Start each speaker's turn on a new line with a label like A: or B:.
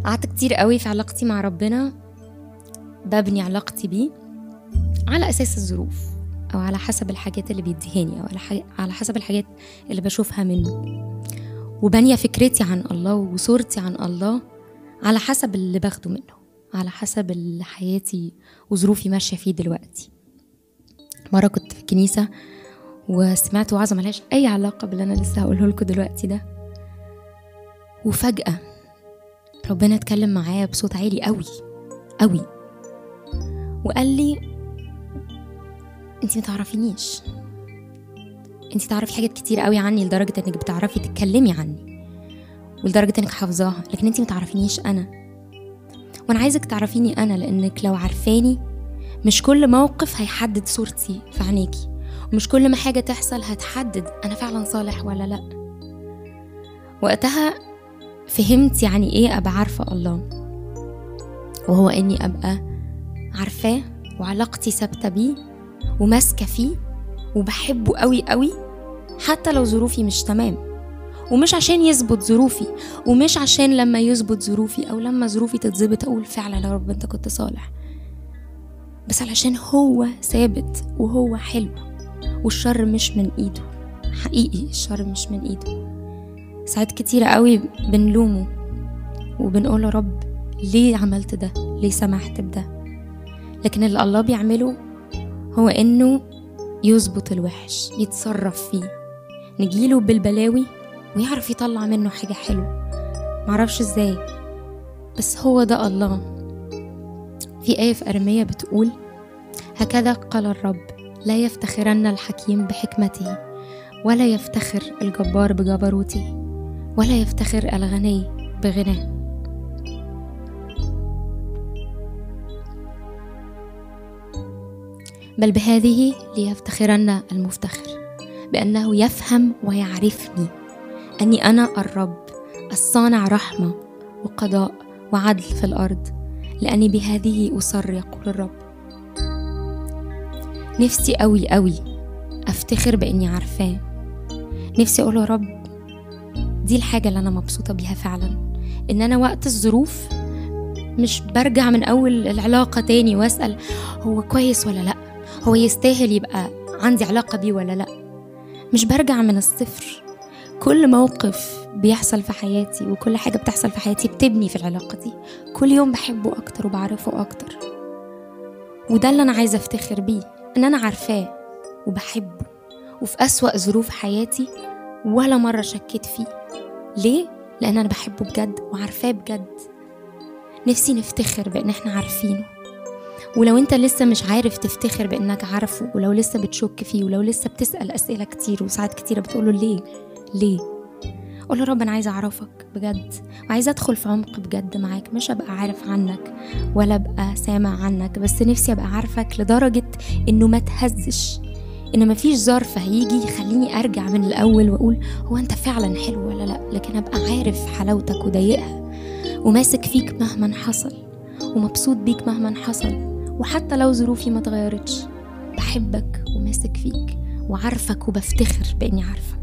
A: قعدت كتير قوي في علاقتي مع ربنا ببني علاقتي بيه على أساس الظروف أو على حسب الحاجات اللي بيديهاني أو على, حاجة على حسب الحاجات اللي بشوفها منه وبانية فكرتي عن الله وصورتي عن الله على حسب اللي باخده منه على حسب اللي حياتي وظروفي ماشية فيه دلوقتي مرة كنت في الكنيسة وسمعت وعظة ملهاش أي علاقة باللي أنا لسه هقوله لكم دلوقتي ده وفجأة ربنا اتكلم معايا بصوت عالي قوي قوي وقال لي انت متعرفينيش انت تعرفي حاجات كتير قوي عني لدرجة انك بتعرفي تتكلمي عني ولدرجة انك حافظاها لكن انت متعرفينيش انا وانا عايزك تعرفيني انا لانك لو عارفاني مش كل موقف هيحدد صورتي في عينيكي ومش كل ما حاجة تحصل هتحدد انا فعلا صالح ولا لا وقتها فهمت يعني ايه ابقى عارفة الله وهو اني ابقى عارفاه وعلاقتي ثابتة بيه وماسكة فيه وبحبه قوي قوي حتى لو ظروفي مش تمام ومش عشان يظبط ظروفي ومش عشان لما يظبط ظروفي او لما ظروفي تتظبط اقول فعلا يا رب انت كنت صالح بس علشان هو ثابت وهو حلو والشر مش من ايده حقيقي الشر مش من ايده ساعات كتيرة قوي بنلومه وبنقول يا رب ليه عملت ده ليه سمحت بده لكن اللي الله بيعمله هو انه يظبط الوحش يتصرف فيه نجيله بالبلاوي ويعرف يطلع منه حاجة حلوة معرفش ازاي بس هو ده الله في آية في أرمية بتقول هكذا قال الرب لا يفتخرن الحكيم بحكمته ولا يفتخر الجبار بجبروته ولا يفتخر الغني بغناه بل بهذه ليفتخرن المفتخر بأنه يفهم ويعرفني أني أنا الرب الصانع رحمة وقضاء وعدل في الأرض لأني بهذه أصر يقول الرب نفسي أوي أوي أفتخر بإني عارفاه نفسي أقول يا رب دي الحاجة اللي أنا مبسوطة بيها فعلا إن أنا وقت الظروف مش برجع من أول العلاقة تاني وأسأل هو كويس ولا لأ هو يستاهل يبقى عندي علاقة بيه ولا لأ مش برجع من الصفر كل موقف بيحصل في حياتي وكل حاجة بتحصل في حياتي بتبني في العلاقة دي كل يوم بحبه أكتر وبعرفه أكتر وده اللي أنا عايزة أفتخر بيه إن أنا عارفاه وبحبه وفي أسوأ ظروف حياتي ولا مرة شكيت فيه ليه؟ لأن أنا بحبه بجد وعارفاه بجد نفسي نفتخر بإن إحنا عارفينه ولو انت لسه مش عارف تفتخر بانك عارفه ولو لسه بتشك فيه ولو لسه بتسال اسئله كتير وساعات كتيره بتقوله ليه ليه قول له رب انا عايزه اعرفك بجد وعايزه ادخل في عمق بجد معاك مش ابقى عارف عنك ولا ابقى سامع عنك بس نفسي ابقى عارفك لدرجه انه ما تهزش ان مفيش ظرف هيجي يخليني ارجع من الاول واقول هو انت فعلا حلو ولا لا لكن ابقى عارف حلاوتك وضيقها وماسك فيك مهما حصل ومبسوط بيك مهما حصل وحتى لو ظروفي ما اتغيرتش بحبك وماسك فيك وعارفك وبفتخر باني عارفك